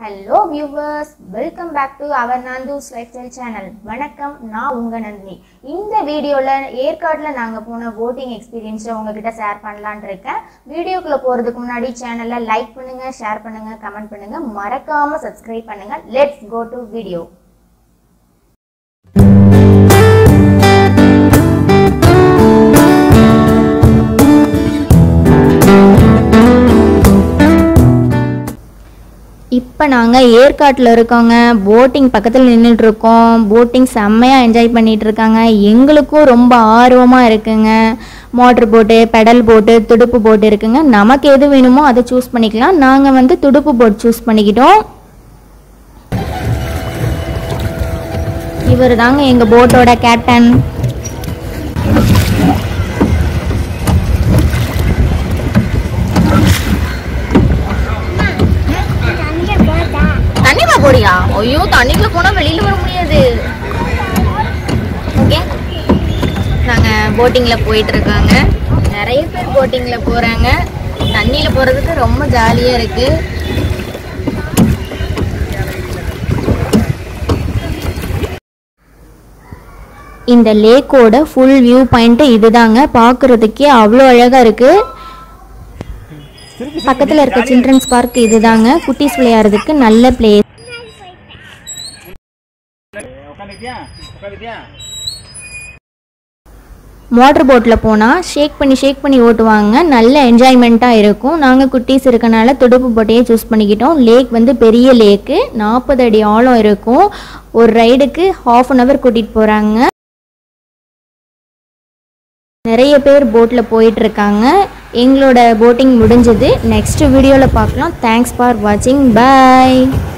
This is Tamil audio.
hello viewers welcome back to our நாந்தூஸ் லைஃப் ஸ்டைல் சேனல் வணக்கம் நான் உங்க நந்தினி இந்த வீடியோவில் ஏற்காட்டில் நாங்கள் போன போட்டிங் எக்ஸ்பீரியன்ஸை உங்ககிட்ட ஷேர் பண்ணலான்னு இருக்கேன் வீடியோக்குள்ளே போகிறதுக்கு முன்னாடி சேனலை லைக் பண்ணுங்க ஷேர் பண்ணுங்க கமெண்ட் பண்ணுங்க மறக்காம சப்ஸ்கிரைப் பண்ணுங்க லெட்ஸ் கோ டு வீடியோ இப்போ நாங்கள் ஏற்காட்டில் இருக்கோங்க போட்டிங் பக்கத்தில் நின்றுட்டு இருக்கோம் போட்டிங் செம்மையாக என்ஜாய் பண்ணிட்டு இருக்காங்க எங்களுக்கும் ரொம்ப ஆர்வமாக இருக்குங்க மோட்ரு போட்டு பெடல் போட்டு துடுப்பு போட்டு இருக்குங்க நமக்கு எது வேணுமோ அதை சூஸ் பண்ணிக்கலாம் நாங்கள் வந்து துடுப்பு போட் சூஸ் பண்ணிக்கிட்டோம் இவர் தாங்க எங்கள் போட்டோட கேப்டன் தண்ணிக்குள்ள போடியா ஐயோ தண்ணிக்குள்ள போனா வெளியில வர முடியாது ஓகே நாங்க போட்டிங்ல போயிட்டு இருக்காங்க நிறைய பேர் போட்டிங்ல போறாங்க தண்ணியில போறதுக்கு ரொம்ப ஜாலியா இருக்கு இந்த லேக்கோட ஃபுல் வியூ பாயிண்ட் இதுதாங்க பார்க்குறதுக்கே அவ்வளோ அழகாக இருக்குது பக்கத்தில் இருக்க சில்ட்ரன்ஸ் பார்க் இதுதாங்க குட்டீஸ் விளையாடுறதுக்கு நல்ல பிளேஸ் உட்காந்துட்டியா உட்காந்துட்டியா மோட்டர் போட்டில் போனால் ஷேக் பண்ணி ஷேக் பண்ணி ஓட்டுவாங்க நல்ல என்ஜாய்மெண்ட்டாக இருக்கும் நாங்கள் குட்டீஸ் இருக்கனால துடுப்பு போட்டையே சூஸ் பண்ணிக்கிட்டோம் லேக் வந்து பெரிய லேக்கு நாற்பது அடி ஆழம் இருக்கும் ஒரு ரைடுக்கு ஹாஃப் அன் ஹவர் கூட்டிகிட்டு போகிறாங்க நிறைய பேர் போட்டில் போயிட்டு இருக்காங்க எங்களோட போட்டிங் முடிஞ்சது நெக்ஸ்ட் வீடியோவில் பார்க்கலாம் தேங்க்ஸ் ஃபார் வாட்சிங் பை